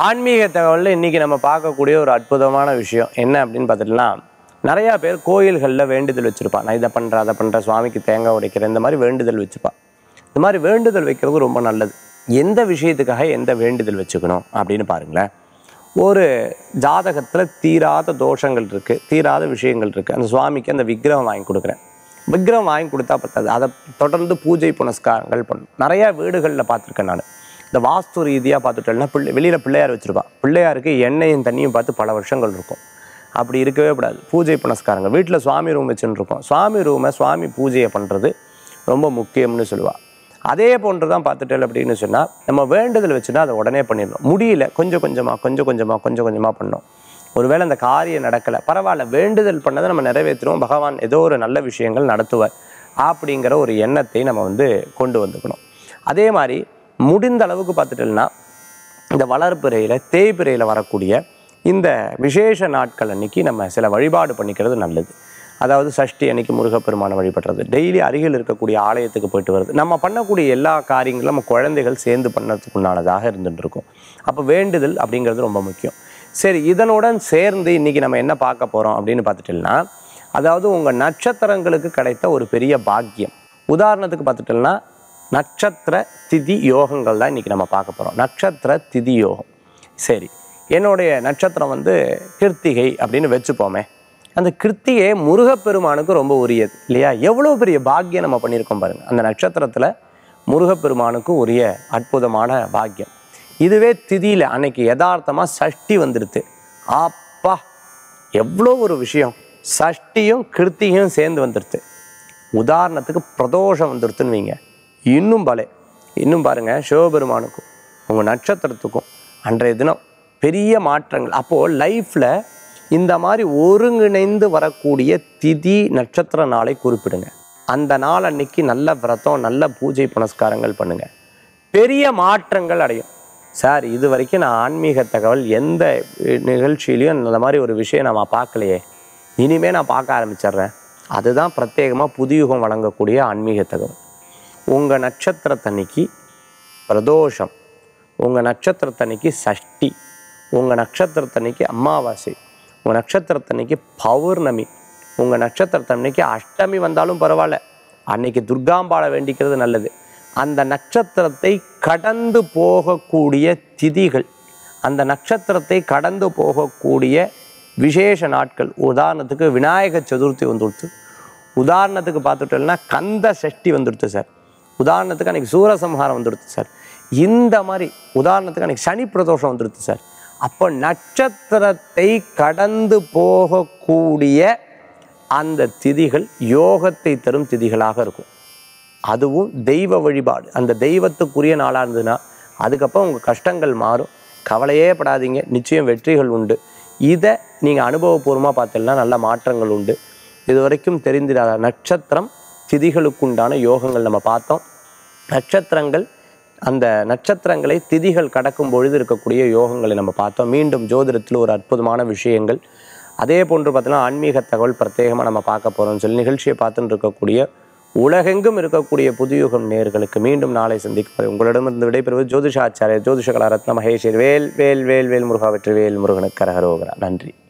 ஆன்மீக தகவலில் இன்றைக்கி நம்ம பார்க்கக்கூடிய ஒரு அற்புதமான விஷயம் என்ன அப்படின்னு பார்த்துட்டுனா நிறையா பேர் கோயில்களில் வேண்டுதல் வச்சுருப்பா நான் இதை பண்ணுறேன் அதை பண்ணுறேன் சுவாமிக்கு தேங்காய் உடைக்கிறேன் இந்த மாதிரி வேண்டுதல் வச்சுப்பா இந்த மாதிரி வேண்டுதல் வைக்கிறது ரொம்ப நல்லது எந்த விஷயத்துக்காக எந்த வேண்டுதல் வச்சுக்கணும் அப்படின்னு பாருங்களேன் ஒரு ஜாதகத்தில் தீராத தோஷங்கள் இருக்குது தீராத விஷயங்கள் இருக்குது அந்த சுவாமிக்கு அந்த விக்கிரகம் வாங்கி கொடுக்குறேன் விக்கிரகம் வாங்கி கொடுத்தா பத்தாது அதை தொடர்ந்து பூஜை புனஸ்காரங்கள் பண்ணும் நிறையா வீடுகளில் பார்த்துருக்கேன் நான் இந்த வாஸ்து ரீதியாக பார்த்துட்டேன்னா பிள்ளை வெளியில் பிள்ளையார் வச்சுருப்பா பிள்ளையாருக்கு எண்ணெயும் தண்ணியும் பார்த்து பல வருஷங்கள் இருக்கும் அப்படி இருக்கவே கூடாது பூஜை புனஸ்காரங்கள் வீட்டில் சுவாமி ரூம் வச்சுன்னு இருக்கோம் சுவாமி ரூமை சுவாமி பூஜையை பண்ணுறது ரொம்ப முக்கியம்னு சொல்லுவாள் அதே போன்று தான் பார்த்துட்டேன் அப்படின்னு சொன்னால் நம்ம வேண்டுதல் வச்சுன்னா அதை உடனே பண்ணிடணும் முடியல கொஞ்சம் கொஞ்சமாக கொஞ்சம் கொஞ்சமாக கொஞ்சம் கொஞ்சமாக பண்ணோம் ஒருவேளை அந்த காரியம் நடக்கலை பரவாயில்ல வேண்டுதல் பண்ணதை நம்ம நிறைவேற்றுறோம் பகவான் ஏதோ ஒரு நல்ல விஷயங்கள் நடத்துவார் அப்படிங்கிற ஒரு எண்ணத்தை நம்ம வந்து கொண்டு வந்துக்கணும் அதே மாதிரி முடிந்த அளவுக்கு பார்த்துட்டோம்னா இந்த வளர்ப்பிறையில் தேய்பிறையில் வரக்கூடிய இந்த விசேஷ நாட்கள் அன்னைக்கு நம்ம சில வழிபாடு பண்ணிக்கிறது நல்லது அதாவது சஷ்டி அன்னைக்கு முருகப்பெருமானை வழிபடுறது டெய்லி அருகில் இருக்கக்கூடிய ஆலயத்துக்கு போயிட்டு வருது நம்ம பண்ணக்கூடிய எல்லா காரியங்களும் நம்ம குழந்தைகள் சேர்ந்து பண்ணறதுக்கு உண்டானதாக இருந்துட்டு இருக்கும் அப்போ வேண்டுதல் அப்படிங்கிறது ரொம்ப முக்கியம் சரி இதனுடன் சேர்ந்து இன்னைக்கு நம்ம என்ன பார்க்க போகிறோம் அப்படின்னு பார்த்துட்டோம்னா அதாவது உங்கள் நட்சத்திரங்களுக்கு கிடைத்த ஒரு பெரிய பாக்கியம் உதாரணத்துக்கு பார்த்துட்டோம்னா நட்சத்திர திதி யோகங்கள் தான் இன்றைக்கி நம்ம பார்க்க போகிறோம் நட்சத்திர திதி யோகம் சரி என்னுடைய நட்சத்திரம் வந்து கிருத்திகை அப்படின்னு வச்சுப்போமே அந்த கிருத்திகை முருகப்பெருமானுக்கு ரொம்ப உரியது இல்லையா எவ்வளோ பெரிய பாக்கியம் நம்ம பண்ணியிருக்கோம் பாருங்கள் அந்த நட்சத்திரத்தில் முருகப்பெருமானுக்கு உரிய அற்புதமான பாக்கியம் இதுவே திதியில் அன்னைக்கு யதார்த்தமாக சஷ்டி வந்துடுது அப்பா எவ்வளோ ஒரு விஷயம் சஷ்டியும் கிருத்திகையும் சேர்ந்து வந்துடுது உதாரணத்துக்கு பிரதோஷம் வந்துடுத்துன்னு வைங்க இன்னும் பலே இன்னும் பாருங்கள் சிவபெருமானுக்கும் உங்கள் நட்சத்திரத்துக்கும் அன்றைய தினம் பெரிய மாற்றங்கள் அப்போது லைஃப்பில் இந்த மாதிரி ஒருங்கிணைந்து வரக்கூடிய திதி நட்சத்திர நாளை குறிப்பிடுங்க அந்த நாள் அன்னைக்கு நல்ல விரதம் நல்ல பூஜை புனஸ்காரங்கள் பண்ணுங்க பெரிய மாற்றங்கள் அடையும் சார் இது வரைக்கும் நான் ஆன்மீக தகவல் எந்த நிகழ்ச்சியிலையும் இந்த மாதிரி ஒரு விஷயம் நான் பார்க்கலையே இனிமே நான் பார்க்க ஆரம்பிச்சிடுறேன் அதுதான் பிரத்யேகமாக புதியுகம் வழங்கக்கூடிய ஆன்மீக தகவல் உங்கள் நட்சத்திரத்தன்னைக்கு பிரதோஷம் உங்கள் நட்சத்திரத்தன்னைக்கு சஷ்டி உங்கள் நட்சத்திரத்தன்னைக்கு அமாவாசை உங்கள் நட்சத்திரத்தன்னைக்கு பௌர்ணமி உங்கள் நட்சத்திரத்தன்னைக்கு அஷ்டமி வந்தாலும் பரவாயில்ல அன்னைக்கு துர்காம்பாளை வேண்டிக்கிறது நல்லது அந்த நட்சத்திரத்தை கடந்து போகக்கூடிய திதிகள் அந்த நட்சத்திரத்தை கடந்து போகக்கூடிய விசேஷ நாட்கள் உதாரணத்துக்கு விநாயக சதுர்த்தி வந்துடுத்து உதாரணத்துக்கு பார்த்துட்டோம்னா கந்த சஷ்டி வந்துடுத்து சார் உதாரணத்துக்கு அன்றைக்கி சூரசம்ஹாரம் வந்துடுது சார் இந்த மாதிரி உதாரணத்துக்கு அன்றைக்கி சனி பிரதோஷம் வந்துடுது சார் அப்போ நட்சத்திரத்தை கடந்து போகக்கூடிய அந்த திதிகள் யோகத்தை தரும் திதிகளாக இருக்கும் அதுவும் தெய்வ வழிபாடு அந்த தெய்வத்துக்குரிய நாளாக இருந்ததுன்னா அதுக்கப்புறம் உங்கள் கஷ்டங்கள் மாறும் கவலையே படாதீங்க நிச்சயம் வெற்றிகள் உண்டு இதை நீங்கள் அனுபவபூர்வமாக பார்த்தீங்கன்னா நல்ல மாற்றங்கள் உண்டு இது வரைக்கும் தெரிந்திராத நட்சத்திரம் திதிகளுக்குண்டான யோகங்கள் நம்ம பார்த்தோம் நட்சத்திரங்கள் அந்த நட்சத்திரங்களை திதிகள் கடக்கும் பொழுது இருக்கக்கூடிய யோகங்களை நம்ம பார்த்தோம் மீண்டும் ஜோதிடத்தில் ஒரு அற்புதமான விஷயங்கள் அதே போன்று பார்த்தீங்கன்னா ஆன்மீக தகவல் பிரத்யேகமாக நம்ம பார்க்க போகிறோம்னு சொல்லி நிகழ்ச்சியை பார்த்துட்டு இருக்கக்கூடிய உலகெங்கும் இருக்கக்கூடிய புதுயுகம் நேர்களுக்கு மீண்டும் நாளை சந்திக்க உங்களிடமிருந்து விடைபெறுவது ஜோதிஷாச்சாரியர் ஜோதிஷ கலாரத்ன மகேஷர் வேல் வேல் வேல் வேல் முருகா வெற்றி வேல் முருகனுக்கு கரகரோகரா நன்றி